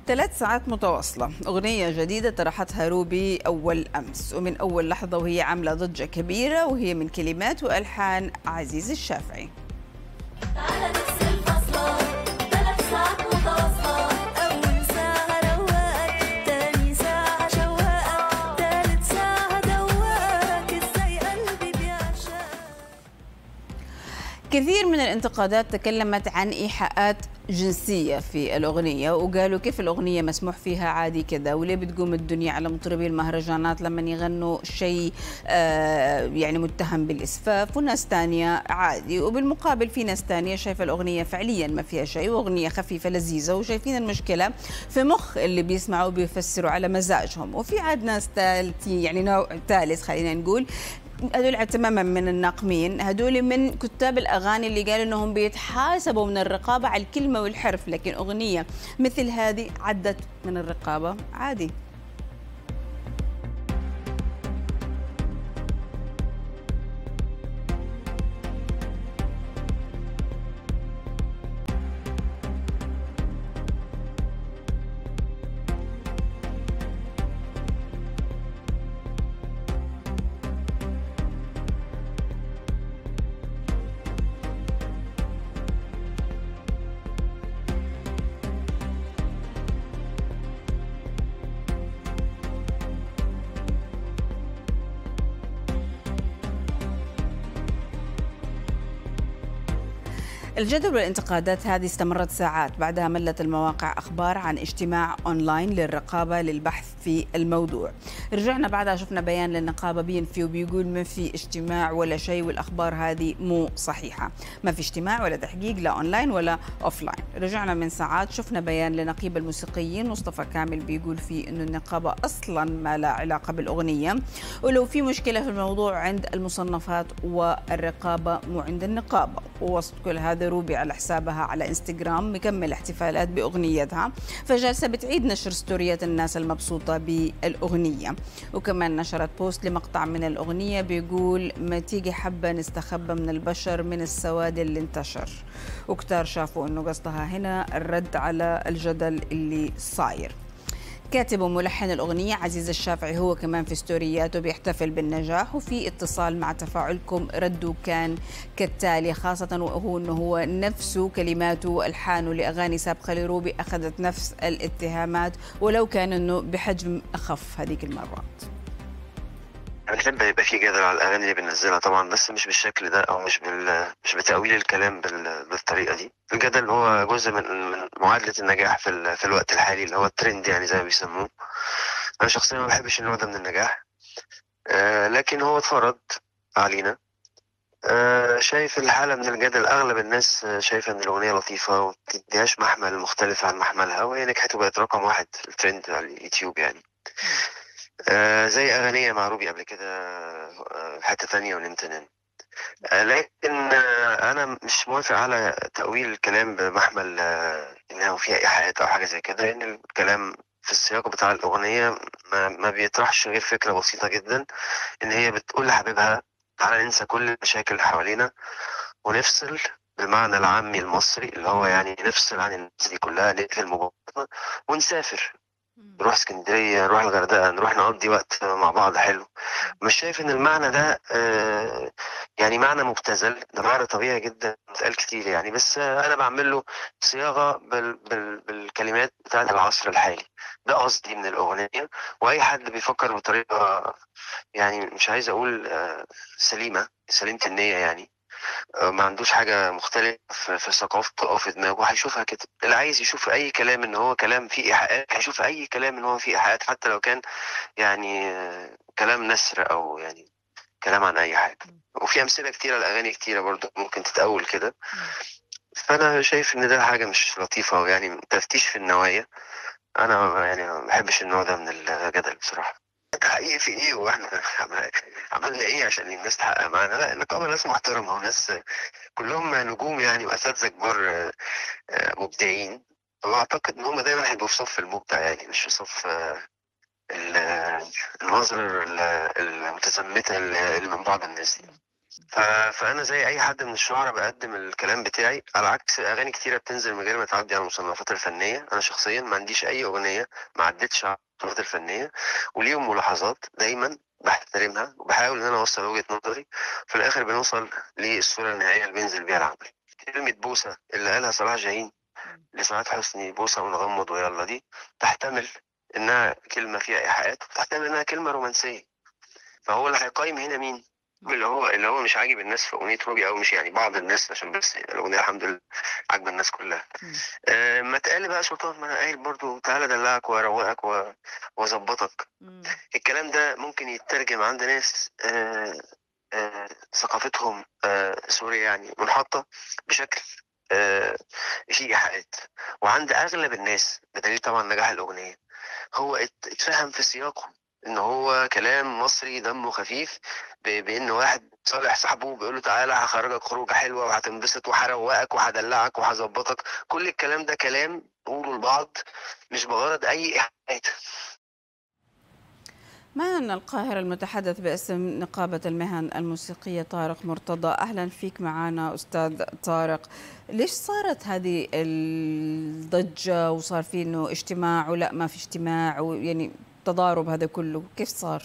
ثلاث ساعات متواصلة أغنية جديدة طرحتها روبي أول أمس ومن أول لحظة وهي عاملة ضجة كبيرة وهي من كلمات وألحان عزيز الشافعي على نفس الفصلة ثلاث ساعات متواصلة أول ساعة روقك تاني ساعة شوقك تالت ساعة دوقك ازاي قلبي بيعشقك كثير من الانتقادات تكلمت عن إيحاءات جنسية في الأغنية وقالوا كيف الأغنية مسموح فيها عادي كذا وليه بتقوم الدنيا على مطربي المهرجانات لما يغنوا شيء آه يعني متهم بالإسفاف وناس تانية عادي وبالمقابل في ناس تانية شايفة الأغنية فعليا ما فيها شيء وأغنية خفيفة لذيذة وشايفين المشكلة في مخ اللي بيسمعوا بيفسروا على مزاجهم وفي عاد ناس ثالثين يعني نوع ثالث خلينا نقول هذول تماما من الناقمين هذول من كتاب الاغاني اللي قالوا انهم بيتحاسبوا من الرقابه على الكلمه والحرف لكن اغنيه مثل هذه عدت من الرقابه عادي الجدل والانتقادات هذه استمرت ساعات بعدها ملت المواقع أخبار عن اجتماع أونلاين للرقابة للبحث في الموضوع رجعنا بعدها شفنا بيان للنقابة بينفي وبيقول ما في اجتماع ولا شيء والأخبار هذه مو صحيحة ما في اجتماع ولا تحقيق لا أونلاين ولا أوفلاين رجعنا من ساعات شفنا بيان لنقيب الموسيقيين مصطفى كامل بيقول فيه أنه النقابة أصلا ما لا علاقة بالأغنية ولو في مشكلة في الموضوع عند المصنفات والرقابة مو عند النقابة ووسط كل هذا روبي على حسابها على انستغرام مكمل احتفالات بأغنيتها فجالسة بتعيد نشر ستوريات الناس المبسوطة بالأغنية وكمان نشرت بوست لمقطع من الأغنية بيقول ما تيجي حبة نستخبى من البشر من السواد اللي انتشر وكتار شافوا أنه قصدها هنا الرد على الجدل اللي صاير كاتب وملحن الأغنية عزيز الشافعي هو كمان في ستورياته بيحتفل بالنجاح وفي اتصال مع تفاعلكم رده كان كالتالي خاصة وهو أنه هو نفسه كلماته وألحانه لأغاني سابقة لروبي أخذت نفس الاتهامات ولو كان أنه بحجم أخف هذيك المرات بنحب يبقى في جدل على الاغاني اللي بننزلها طبعا بس مش بالشكل ده او مش بال مش بتاويل الكلام بال... بالطريقه دي الجدل هو جزء من من معادله النجاح في ال... في الوقت الحالي اللي هو الترند يعني زي ما بيسموه انا شخصيا ما بحبش النوع ده من النجاح آه لكن هو اتفرض علينا آه شايف الحالة من الجدل أغلب الناس آه، شايفة إن الأغنية لطيفة وما بتديهاش محمل مختلف عن محملها وهي نجحت وبقت رقم واحد في الترند على اليوتيوب يعني آه زي أغنية مع روبي قبل كده آه حتة تانية ونمت نام آه لكن آه أنا مش موافق على تأويل الكلام بمحمل آه إنه فيها إيحاءات أو حاجة زي كده لأن الكلام في السياق بتاع الأغنية ما, ما بيطرحش غير فكرة بسيطة جدا إن هي بتقول لحبيبها تعالى ننسى كل المشاكل اللي حوالينا ونفصل بالمعنى العامي المصري اللي هو يعني نفصل عن الناس دي كلها نقفل موبايلنا ونسافر نروح اسكندرية نروح الغردقة نروح نقضي وقت مع بعض حلو مش شايف ان المعنى ده آه، يعني معنى مبتذل ده معنى طبيعي جدا متقال كتير يعني بس آه، انا بعمل له صياغة بال بال بالكلمات بتاعت العصر الحالي ده قصدي من الاغنية واي حد بيفكر بطريقة يعني مش عايز اقول آه، سليمة سليمة النية يعني آه، ما عندوش حاجة مختلفة في في ثقافته أو في دماغه هيشوفها كده اللي عايز يشوف أي كلام إن هو كلام فيه إيحاءات هيشوف أي كلام إن هو فيه إيحاءات حتى لو كان يعني آه، كلام نثر أو يعني كلام عن أي حاجة وفي أمثلة كتيرة لأغاني كتيرة برضو ممكن تتأول كده فأنا شايف إن ده حاجة مش لطيفة يعني تفتيش في النوايا أنا يعني ما بحبش النوع ده من الجدل بصراحة حقيقي في ايه واحنا عمل- عملنا ايه عشان الناس تحقق معانا لا النقابه ناس محترمه وناس كلهم نجوم يعني واساتذه كبار آه، آه، مبدعين واعتقد ان هم دايما هيبقوا في صف المبدع يعني مش في صف آه، ال- النظر ال- المتزمته اللي من بعض الناس دي ف... فانا زي اي حد من الشعراء بقدم الكلام بتاعي على عكس اغاني كتيره بتنزل من غير ما تعدي على المصنفات الفنيه انا شخصيا ما عنديش اي اغنيه ما عدتش على المصنفات الفنيه وليهم ملاحظات دايما بحترمها وبحاول ان انا اوصل وجهه نظري في الاخر بنوصل للصوره النهائيه اللي بينزل بيها العمل كلمه بوسه اللي قالها صلاح جاهين لسعاد حسني بوسه ونغمض ويلا دي تحتمل انها كلمه فيها ايحاءات وتحتمل انها كلمه رومانسيه فهو اللي هيقيم هنا مين اللي هو اللي هو مش عاجب الناس في اغنيه روبي او مش يعني بعض الناس عشان بس الاغنيه الحمد لله عاجبه الناس كلها مم. آه ما تقال بقى سلطان ما انا قايل برضو تعالى ادلعك واروقك و- واظبطك مم. الكلام ده ممكن يترجم عند ناس آه آه ثقافتهم آه سوري يعني منحطه بشكل آه فيه ايحاءات وعند اغلب الناس بدليل طبعا نجاح الاغنيه هو ات- اتفهم في سياقه ان هو كلام مصري دمه خفيف ب- بان واحد صالح صاحبه بيقول له تعالى هخرجك خروجه حلوه وهتنبسط وهروقك وهدلعك وهظبطك كل الكلام ده كلام قولوا لبعض مش بغرض اي ايحاءات معنا القاهرة المتحدث باسم نقابة المهن الموسيقية طارق مرتضى أهلا فيك معنا أستاذ طارق ليش صارت هذه الضجة وصار في إنه اجتماع ولا ما في اجتماع ويعني تضارب هذا كله كيف صار؟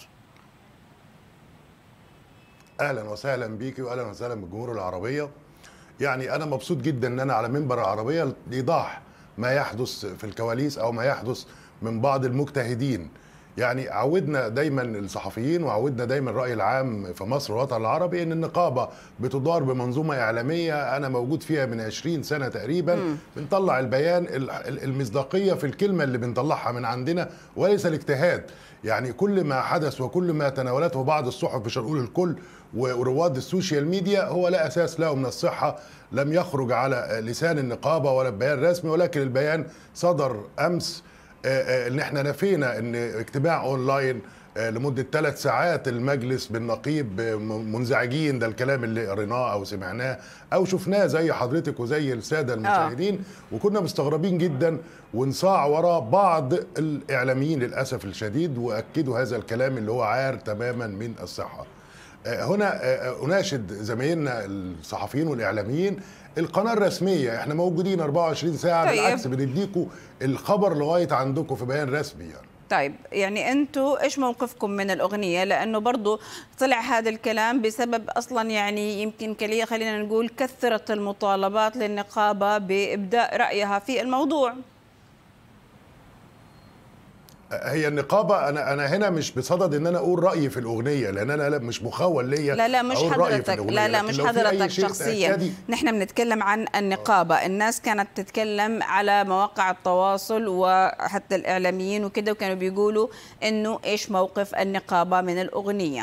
اهلا وسهلا بيكي واهلا وسهلا بالجمهور العربيه يعني انا مبسوط جدا ان انا على منبر العربيه لايضاح ما يحدث في الكواليس او ما يحدث من بعض المجتهدين يعني عودنا دايما الصحفيين وعودنا دايما الراي العام في مصر والوطن العربي ان النقابه بتدار بمنظومه اعلاميه انا موجود فيها من 20 سنه تقريبا بنطلع البيان ال- ال- المصداقيه في الكلمه اللي بنطلعها من عندنا وليس الاجتهاد يعني كل ما حدث وكل ما تناولته بعض الصحف مش هنقول الكل ورواد السوشيال ميديا هو لا اساس له من الصحه لم يخرج على لسان النقابه ولا بيان رسمي ولكن البيان صدر امس آه، آه، ان احنا نفينا ان اجتماع اونلاين آه، لمده ثلاث ساعات المجلس بالنقيب آه، م- منزعجين ده الكلام اللي قريناه او سمعناه او شفناه زي حضرتك وزي الساده المشاهدين وكنا مستغربين جدا ونصاع وراء بعض الاعلاميين للاسف الشديد واكدوا هذا الكلام اللي هو عار تماما من الصحه. آه، هنا آه، اناشد زمايلنا الصحفيين والاعلاميين القناه الرسميه احنا موجودين 24 ساعه طيب. بالعكس بنديكم الخبر لغايه عندكم في بيان رسمي يعني طيب يعني انتوا ايش موقفكم من الاغنيه لانه برضو طلع هذا الكلام بسبب اصلا يعني يمكن كليه خلينا نقول كثرت المطالبات للنقابه بابداء رايها في الموضوع هي النقابه انا انا هنا مش بصدد ان انا اقول رايي في الاغنيه لان انا لا- مش مخول ليا لا لا مش أقول رأيي في حضرتك الأغنية. لا لا لكن مش لو في أي حضرتك شيء شخصيا تأكدي- نحن بنتكلم عن النقابة الناس كانت تتكلم على مواقع التواصل وحتى الإعلاميين وكده وكانوا بيقولوا إنه إيش موقف النقابة من الأغنية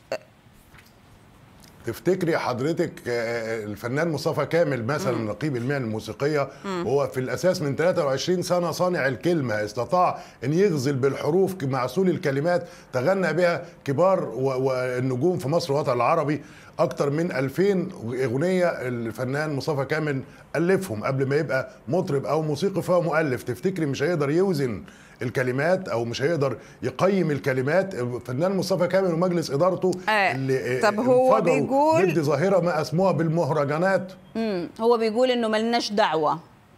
تفتكري حضرتك آه، الفنان مصطفى كامل مثلا نقيب المهن الموسيقيه هو في الاساس من 23 سنه صانع الكلمه استطاع ان يغزل بالحروف معسول الكلمات تغنى بها كبار و- والنجوم في مصر والوطن العربي اكتر من 2000 اغنيه الفنان مصطفى كامل الفهم قبل ما يبقى مطرب او موسيقي فهو مؤلف تفتكري مش هيقدر يوزن الكلمات او مش هيقدر يقيم الكلمات الفنان مصطفى كامل ومجلس ادارته آه، اللي طب هو انفجروا بيقول- ضد ظاهره ما اسموها بالمهرجانات مم. هو بيقول إنه ملناش دعوة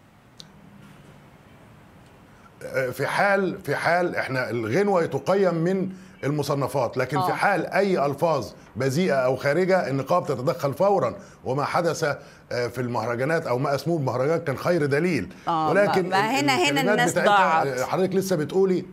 آه، في حال في حال احنا الغنوه تقيم من المصنفات لكن آه. في حال اي الفاظ بذيئه او خارجه النقابه تتدخل فورا وما حدث آه، في المهرجانات او ما اسموه المهرجانات كان خير دليل آه، ولكن ما- ما ال- هنا- هنا الكلمات الناس بتاعتها، ضاعت. آه، حضرتك لسه بتقولي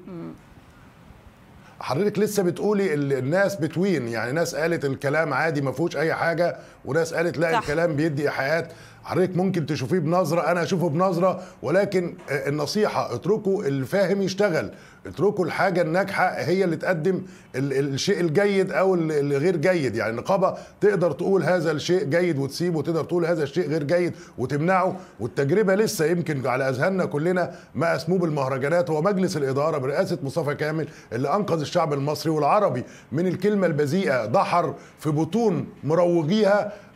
حضرتك لسه بتقولي ال- الناس بتوين يعني ناس قالت الكلام عادي ما فيهوش اي حاجه وناس قالت لا صح. الكلام بيدي ايحاءات حضرتك ممكن تشوفيه بنظره انا اشوفه بنظره ولكن آه، النصيحه اتركوا الفاهم يشتغل اتركوا الحاجه الناجحه هي اللي تقدم ال- ال- الشيء الجيد او ال- الغير جيد يعني النقابه تقدر تقول هذا الشيء جيد وتسيبه وتقدر تقول هذا الشيء غير جيد وتمنعه والتجربه لسه يمكن على اذهاننا كلنا ما اسموه بالمهرجانات هو مجلس الاداره برئاسه مصطفى كامل اللي انقذ الشعب المصري والعربي من الكلمه البذيئه دحر في بطون مروجيها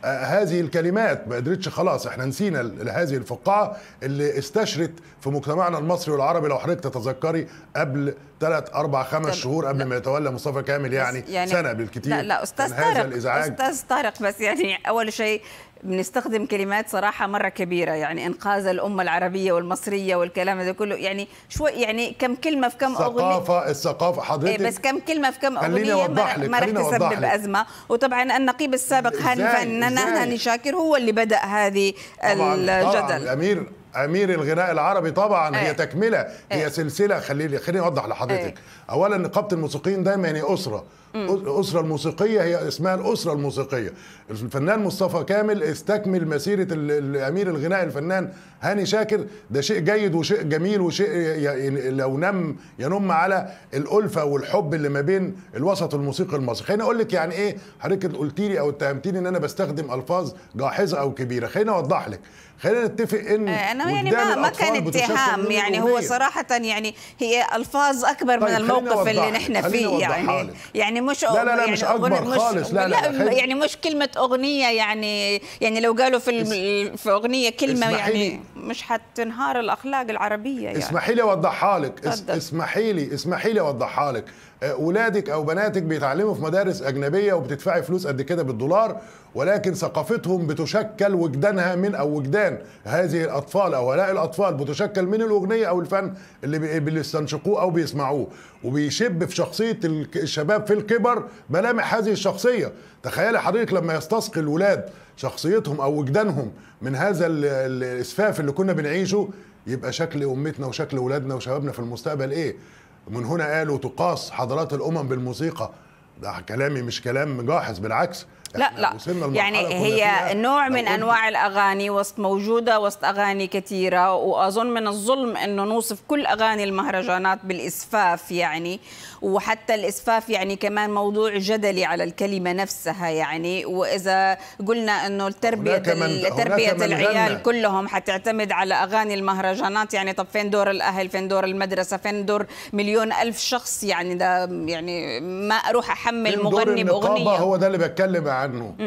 آه، هذه الكلمات ما قدرتش خلاص احنا نسينا ال- هذه الفقاعه اللي استشرت في مجتمعنا المصري والعربي لو حضرتك تتذكري قبل ثلاث اربع خمس طب شهور قبل ما يتولى مصطفى كامل يعني, بس يعني سنه بالكثير لا لا استاذ كان هذا طارق الازعاج استاذ طارق بس يعني اول شيء بنستخدم كلمات صراحة مرة كبيرة يعني إنقاذ الأمة العربية والمصرية والكلام ده كله يعني شوي يعني كم كلمة في كم أغنية الثقافه الثقافه إيه حضرتك بس كم كلمة في كم خليني أغنية أوضح ما, لك، ما رح خليني أوضح تسبب لك. أزمة وطبعا النقيب السابق هاني إزاي؟ فنان إزاي؟ هاني شاكر هو اللي بدأ هذه طبعا طبعا الجدل امير امير الغناء العربي طبعا إيه. هي تكمله هي إيه. سلسله خليني خليني اوضح لحضرتك إيه. اولا نقابه الموسيقيين دايما هي اسره الاسره الموسيقيه هي اسمها الاسره الموسيقيه الفنان مصطفى كامل استكمل مسيره ال- الامير الغناء الفنان هاني شاكر ده شيء جيد وشيء جميل وشيء ي- ي- لو نم ينم على الالفه والحب اللي ما بين الوسط الموسيقي المصري خليني اقول لك يعني ايه حضرتك قلت لي او اتهمتيني ان انا بستخدم الفاظ جاحظه او كبيره خليني اوضح لك خلينا نتفق ان آه، أنا يعني وجدان ما, ما الأطفال كان بتشكل اتهام من يعني هو الأغنية. صراحة يعني هي ألفاظ أكبر من طيب، خليني الموقف اللي أوضح لك، نحن خليني فيه أوضحها يعني لك. يعني مش لا، لا، لا، يعني مش أكبر أغنية- خالص، لا، لا، لا، خلي- يعني مش كلمة أغنية يعني يعني لو قالوا في الم- في أغنية كلمة اسمحي يعني لي. مش حتنهار الأخلاق العربية يعني اسمحي لي اوضحها لك اس- اتفضل. اسمحي لي اسمحي لي اوضحها لك آه، اولادك او بناتك بيتعلموا في مدارس اجنبيه وبتدفعي فلوس قد كده بالدولار ولكن ثقافتهم بتشكل وجدانها من او وجدان هذه الاطفال او هؤلاء الاطفال بتشكل من الاغنيه او الفن اللي بي- بيستنشقوه او بيسمعوه وبيشب في شخصيه الك- الشباب في الكبر ملامح هذه الشخصيه تخيلي حضرتك لما يستسقي الولاد شخصيتهم او وجدانهم من هذا ال- ال- الاسفاف اللي كنا بنعيشه يبقى شكل امتنا وشكل اولادنا وشبابنا في المستقبل ايه من هنا قالوا تقاس حضارات الامم بالموسيقى ده كلامي مش كلام جاحظ بالعكس لا إحنا لا وصلنا لمرحلة يعني كنا هي فيها نوع لو من قلت- انواع الاغاني وسط موجوده وسط اغاني كثيره واظن من الظلم انه نوصف كل اغاني المهرجانات بالاسفاف يعني وحتى الاسفاف يعني كمان موضوع جدلي على الكلمه نفسها يعني واذا قلنا انه التربيه هناك من- هناك تربيه من العيال غنى. كلهم حتعتمد على اغاني المهرجانات يعني طب فين دور الاهل فين دور المدرسه فين دور مليون الف شخص يعني ده يعني ما اروح احمل فين دور مغني النقابة باغنيه هو ده اللي بتكلم عنه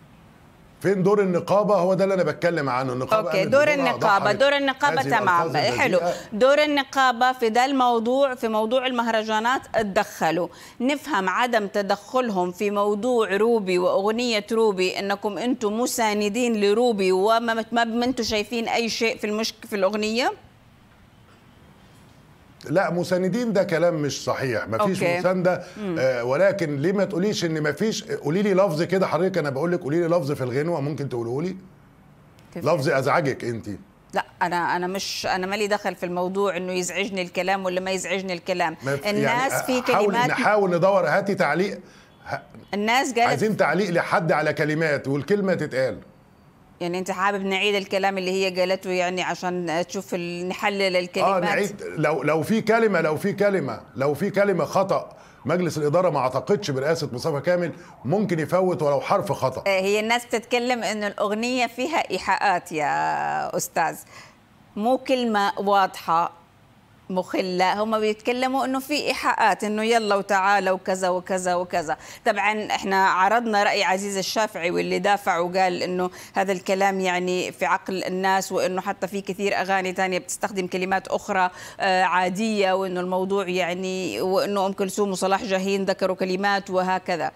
فين دور النقابة هو ده اللي أنا بتكلم عنه النقابة اوكي قامت دور بدورها النقابه ضحت دور النقابه هذه الألفاظ تمام حلو البذيئة. دور النقابه في ده الموضوع في موضوع المهرجانات اتدخلوا نفهم عدم تدخلهم في موضوع روبي واغنيه روبي انكم انتم مساندين لروبي وما ما ما انتم شايفين اي شيء في المشك في الاغنيه لا مساندين ده كلام مش صحيح مفيش أوكي. مسانده آه ولكن ليه ما تقوليش ان مفيش قولي لي لفظ كده حضرتك انا بقول لك قولي لي لفظ في الغنوه ممكن تقوله لي كيف؟ لفظ ازعجك انت لا انا انا مش انا مالي دخل في الموضوع انه يزعجني الكلام ولا ما يزعجني الكلام ما في- الناس يعني في حاول كلمات نحاول ندور هاتي تعليق ه- الناس قالت عايزين تعليق لحد على كلمات والكلمه تتقال يعني انت حابب نعيد الكلام اللي هي قالته يعني عشان تشوف ال- نحلل الكلمات اه نعيد لو لو في كلمه لو في كلمه لو في كلمه خطا مجلس الاداره ما اعتقدش برئاسه مصطفى كامل ممكن يفوت ولو حرف خطا آه، هي الناس بتتكلم انه الاغنيه فيها ايحاءات يا استاذ مو كلمه واضحه مخلة هم بيتكلموا انه في ايحاءات انه يلا وتعالى وكذا وكذا وكذا طبعا احنا عرضنا راي عزيز الشافعي واللي دافع وقال انه هذا الكلام يعني في عقل الناس وانه حتى في كثير اغاني تانية بتستخدم كلمات اخرى آه، عاديه وانه الموضوع يعني وانه ام كلثوم وصلاح جاهين ذكروا كلمات وهكذا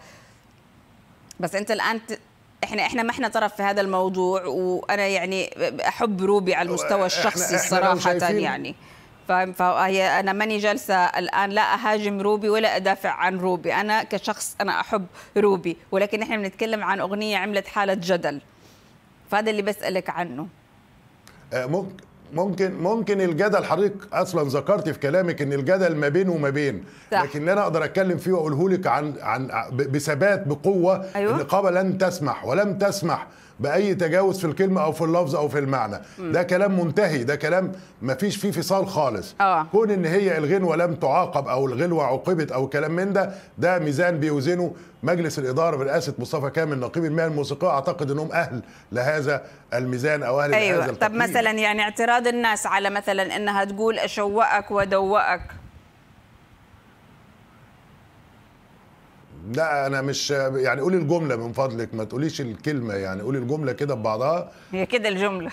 بس انت الان ت... احنا احنا ما احنا طرف في هذا الموضوع وانا يعني احب روبي على المستوى إحنا- الشخصي إحنا لو صراحه شايفين- يعني فاهم فهي انا ماني جالسه الان لا اهاجم روبي ولا ادافع عن روبي انا كشخص انا احب روبي ولكن احنا بنتكلم عن اغنيه عملت حاله جدل فهذا اللي بسالك عنه آه، ممكن ممكن ممكن الجدل حضرتك اصلا ذكرت في كلامك ان الجدل ما بين وما بين صح. لكن اللي انا اقدر اتكلم فيه واقوله لك عن عن ب- بثبات بقوه أيوة. النقابه لن تسمح ولم تسمح باي تجاوز في الكلمه او في اللفظ او في المعنى ده كلام منتهي ده كلام ما فيش فيه فصال خالص آه. كون ان هي الغنوه لم تعاقب او الغنوه عوقبت او كلام من ده ده ميزان بيوزنه مجلس الاداره برئاسه مصطفى كامل نقيب المهن الموسيقيه اعتقد انهم اهل لهذا الميزان او اهل لهذا ايوه طب التقييم. مثلا يعني اعتراض الناس على مثلا انها تقول اشوقك ودوقك لا انا مش يعني قولي الجمله من فضلك ما تقوليش الكلمه يعني قولي الجمله كده ببعضها هي كده الجمله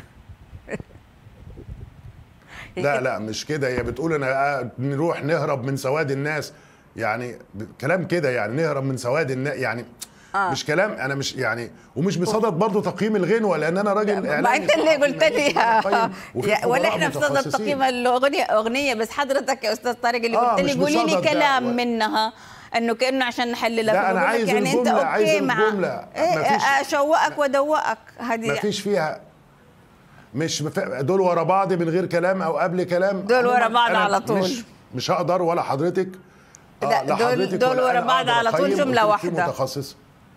هي لا كده. لا مش كده هي بتقول انا آه، نروح نهرب من سواد الناس يعني ب- كلام كده يعني نهرب من سواد الناس يعني آه. مش كلام انا مش يعني ومش بصدد برضه تقييم الغنوه لان انا راجل ما اعلامي انت اللي صحفي، قلت ما لي يجوز إن أنا أقيم، وفي يا- ولا خبراء احنا بصدد متخصصين. تقييم الاغنيه اغنيه بس حضرتك يا استاذ طارق اللي آه، قلت لي مش قولي لي بصدد ده. كلام و- منها انه كانه عشان نحللها لا، أنا فبقول لك عايز يعني انت الجملة، عايز اوكي مع الجملة. إيه مفيش- اشوقك ودوقك هذه ما فيش فيها مش مف... دول ورا بعض من غير كلام او قبل كلام دول ورا عموماً بعض أنا على طول. مش مش هقدر ولا حضرتك لا، دول- حضرتك دول ولا ورا أنا بعض أقدر على طول أقيم جملة وتبقي واحدة. متخصص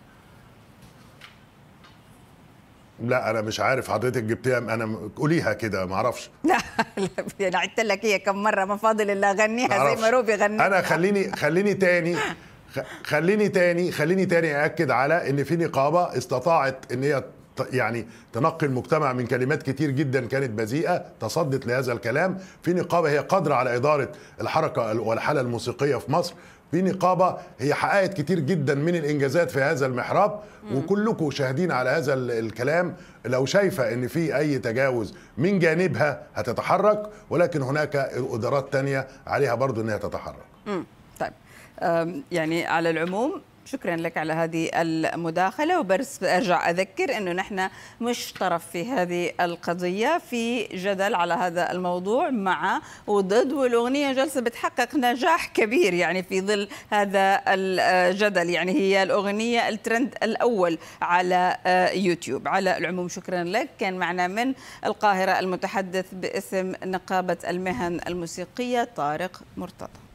لا انا مش عارف حضرتك جبتيها انا قوليها كده ما اعرفش لا لا انا عدت لك هي كم مره ما فاضل الا اغنيها زي ما روبي غنيها انا خليني خليني تاني خ- خليني تاني خليني تاني اكد على ان في نقابه استطاعت ان هي ت- يعني تنقي المجتمع من كلمات كتير جدا كانت بذيئه تصدت لهذا الكلام في نقابه هي قادره على اداره الحركه والحاله الموسيقيه في مصر في نقابه هي حققت كتير جدا من الانجازات في هذا المحراب وكلكم شاهدين على هذا ال- الكلام لو شايفه ان في اي تجاوز من جانبها هتتحرك ولكن هناك ادارات تانية عليها برضو انها تتحرك مم. طيب أم، يعني على العموم شكرا لك على هذه المداخلة وبس أرجع أذكر أنه نحن مش طرف في هذه القضية في جدل على هذا الموضوع مع وضد والأغنية جالسة بتحقق نجاح كبير يعني في ظل هذا الجدل يعني هي الأغنية الترند الأول على آه، يوتيوب على العموم شكرا لك كان معنا من القاهرة المتحدث باسم نقابة المهن الموسيقية طارق مرتضى